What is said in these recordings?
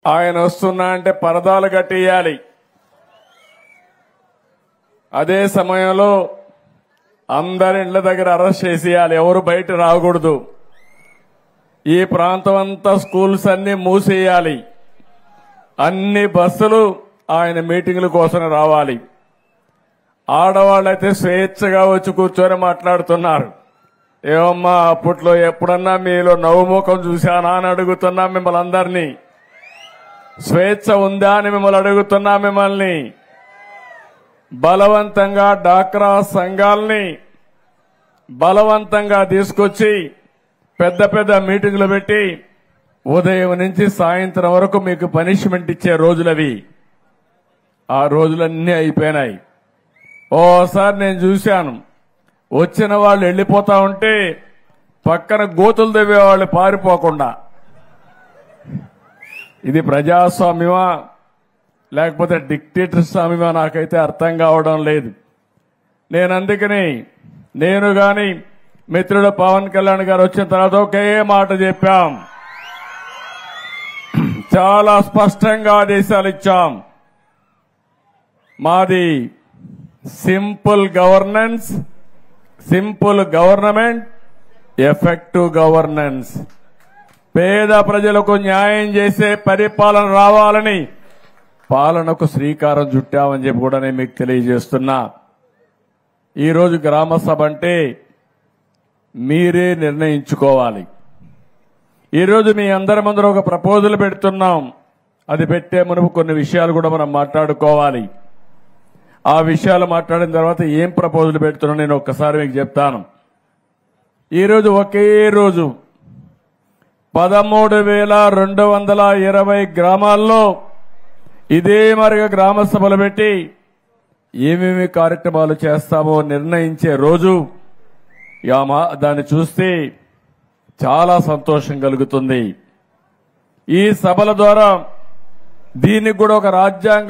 ఆయన వస్తున్నా అంటే పరదాలు కట్టేయాలి అదే సమయంలో అందరి ఇళ్ల దగ్గర అరెస్ట్ చేసేయాలి ఎవరు బయట రాకూడదు ఈ ప్రాంతం అంతా స్కూల్స్ అన్ని మూసేయాలి అన్ని బస్సులు ఆయన మీటింగుల కోసం రావాలి ఆడవాళ్ళైతే స్వేచ్ఛగా వచ్చి కూర్చొని మాట్లాడుతున్నారు ఏమమ్మా అప్పట్లో ఎప్పుడన్నా మీలో నవ్వుముఖం చూశానా అని అడుగుతున్నా మిమ్మల్ని అందరినీ స్వేచ్ఛ ఉందా అని మిమ్మల్ని అడుగుతున్నా మిమ్మల్ని బలవంతంగా డాక్రా సంఘాల్ని బలవంతంగా తీసుకొచ్చి పెద్ద పెద్ద మీటింగులు పెట్టి ఉదయం నుంచి సాయంత్రం వరకు మీకు పనిష్మెంట్ ఇచ్చే రోజులవి ఆ రోజులన్నీ అయిపోయినాయి ఓసారి నేను చూశాను వచ్చిన వాళ్ళు వెళ్ళిపోతా ఉంటే పక్కన గోతులు తవ్వే వాళ్ళు పారిపోకుండా ఇది ప్రజాస్వామ్యమా లేకపోతే డిక్టేటర్ స్వామ్యమా నాకైతే అర్థం కావడం లేదు నేను అందుకని నేను గాని మిత్రుడు పవన్ కళ్యాణ్ గారు వచ్చిన తర్వాత ఒకే మాట చెప్పాం చాలా స్పష్టంగా ఆదేశాలు ఇచ్చాం మాది simple governance simple government effective governance పేద ప్రజలకు న్యాయం చేసే పరిపాలన రావాలని పాలనకు శ్రీకారం చుట్టామని చెప్పి కూడా నేను మీకు తెలియజేస్తున్నా ఈరోజు గ్రామ సభ అంటే మీరే నిర్ణయించుకోవాలి ఈరోజు మీ అందరి ముందర ఒక ప్రపోజల్ పెడుతున్నాం అది పెట్టే మునుపు కొన్ని విషయాలు కూడా మనం మాట్లాడుకోవాలి ఆ విషయాలు మాట్లాడిన తర్వాత ఏం ప్రపోజల్ పెడుతున్నా నేను ఒక్కసారి మీకు చెప్తాను ఈరోజు ఒకే రోజు పదమూడు వేల రెండు వందల ఇరవై గ్రామాల్లో ఇదే మరిగా గ్రామ సభలు పెట్టి ఏమేమి కార్యక్రమాలు చేస్తామో నిర్ణయించే రోజు యా మా- దాన్ని చూస్తే చాలా సంతోషం కలుగుతుంది ఈ సభల ద్వారా దీనికి కూడా ఒక రాజ్యాంగ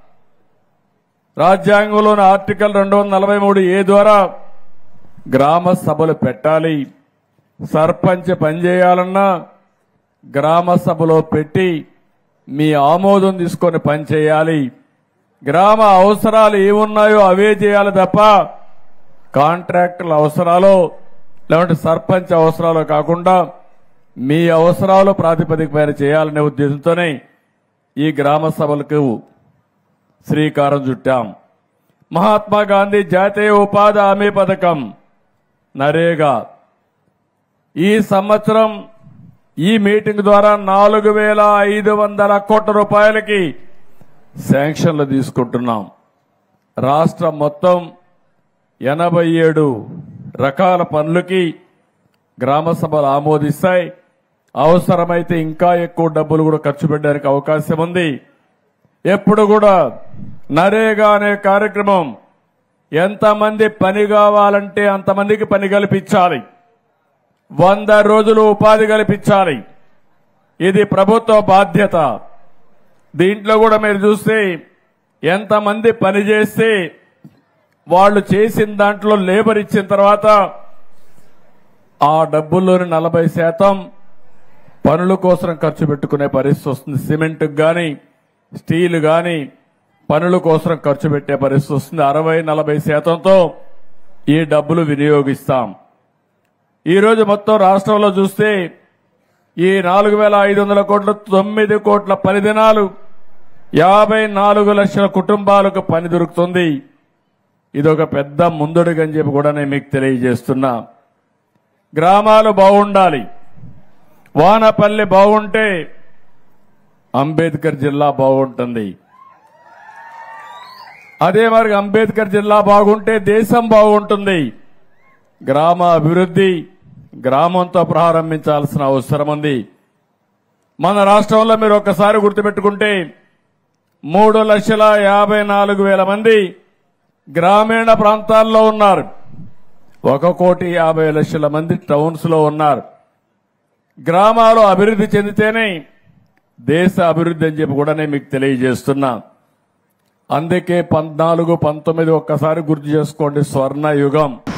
రాజ్యాంగంలోని ఆర్టికల్ రెండు వందల నలభై మూడు ఏ ద్వారా గ్రామ సభలు పెట్టాలి సర్పంచ్ పనిచేయాలన్నా గ్రామ సభలో పెట్టి మీ ఆమోదం తీసుకొని పనిచేయాలి గ్రామ అవసరాలు ఏమున్నాయో అవే చేయాలి తప్ప కాంట్రాక్టుల అవసరాలు లేదంటే సర్పంచ్ అవసరాలు కాకుండా మీ అవసరాలు ప్రాతిపదిక పైన చేయాలనే ఉద్దేశంతోనే ఈ గ్రామ సభలకు శ్రీకారం చుట్టాం మహాత్మా గాంధీ జాతీయ ఉపాధి హామీ పథకం నరేగా ఈ సంవత్సరం ఈ మీటింగ్ ద్వారా నాలుగు వేల ఐదు వందల కోట్ల రూపాయలకి శాంక్షన్లు తీసుకుంటున్నాం రాష్ట్రం మొత్తం ఎనభై ఏడు రకాల పనులకి గ్రామ సభలు ఆమోదిస్తాయి అవసరమైతే ఇంకా ఎక్కువ డబ్బులు కూడా ఖర్చు పెట్టడానికి అవకాశం ఉంది ఎప్పుడు కూడా నరేగా అనే కార్యక్రమం ఎంతమంది పని కావాలంటే అంతమందికి పని కల్పించాలి వంద రోజులు ఉపాధి కల్పించాలి ఇది ప్రభుత్వ బాధ్యత దీంట్లో కూడా మీరు చూస్తే ఎంతమంది పని చేస్తే వాళ్ళు చేసిన దాంట్లో లేబర్ ఇచ్చిన తర్వాత ఆ డబ్బుల్లోని నలభై శాతం పనుల కోసం ఖర్చు పెట్టుకునే పరిస్థితి వస్తుంది సిమెంట్ గాని స్టీల్ గాని పనుల కోసం ఖర్చు పెట్టే పరిస్థితి వస్తుంది అరవై నలభై శాతంతో ఈ డబ్బులు వినియోగిస్తాం ఈ రోజు మొత్తం రాష్ట్రంలో చూస్తే ఈ నాలుగు వేల ఐదు వందల కోట్ల తొమ్మిది కోట్ల పని దినాలు యాభై నాలుగు లక్షల కుటుంబాలకు పని దొరుకుతుంది ఇది ఒక పెద్ద ముందడుగని చెప్పి కూడా నేను మీకు తెలియజేస్తున్నా గ్రామాలు బాగుండాలి వానపల్లి బాగుంటే అంబేద్కర్ జిల్లా బాగుంటుంది అదే మరి అంబేద్కర్ జిల్లా బాగుంటే దేశం బాగుంటుంది గ్రామ అభివృద్ధి గ్రామంతో ప్రారంభించాల్సిన అవసరం ఉంది మన రాష్ట్రంలో మీరు ఒక్కసారి గుర్తుపెట్టుకుంటే మూడు లక్షల యాభై నాలుగు వేల మంది గ్రామీణ ప్రాంతాల్లో ఉన్నారు ఒక కోటి యాభై లక్షల మంది టౌన్స్ లో ఉన్నారు గ్రామాలు అభివృద్ధి చెందితేనే దేశ అభివృద్ధి అని చెప్పి కూడా నేను మీకు తెలియజేస్తున్నా అందుకే పద్నాలుగు పంతొమ్మిది ఒక్కసారి గుర్తు చేసుకోండి స్వర్ణ యుగం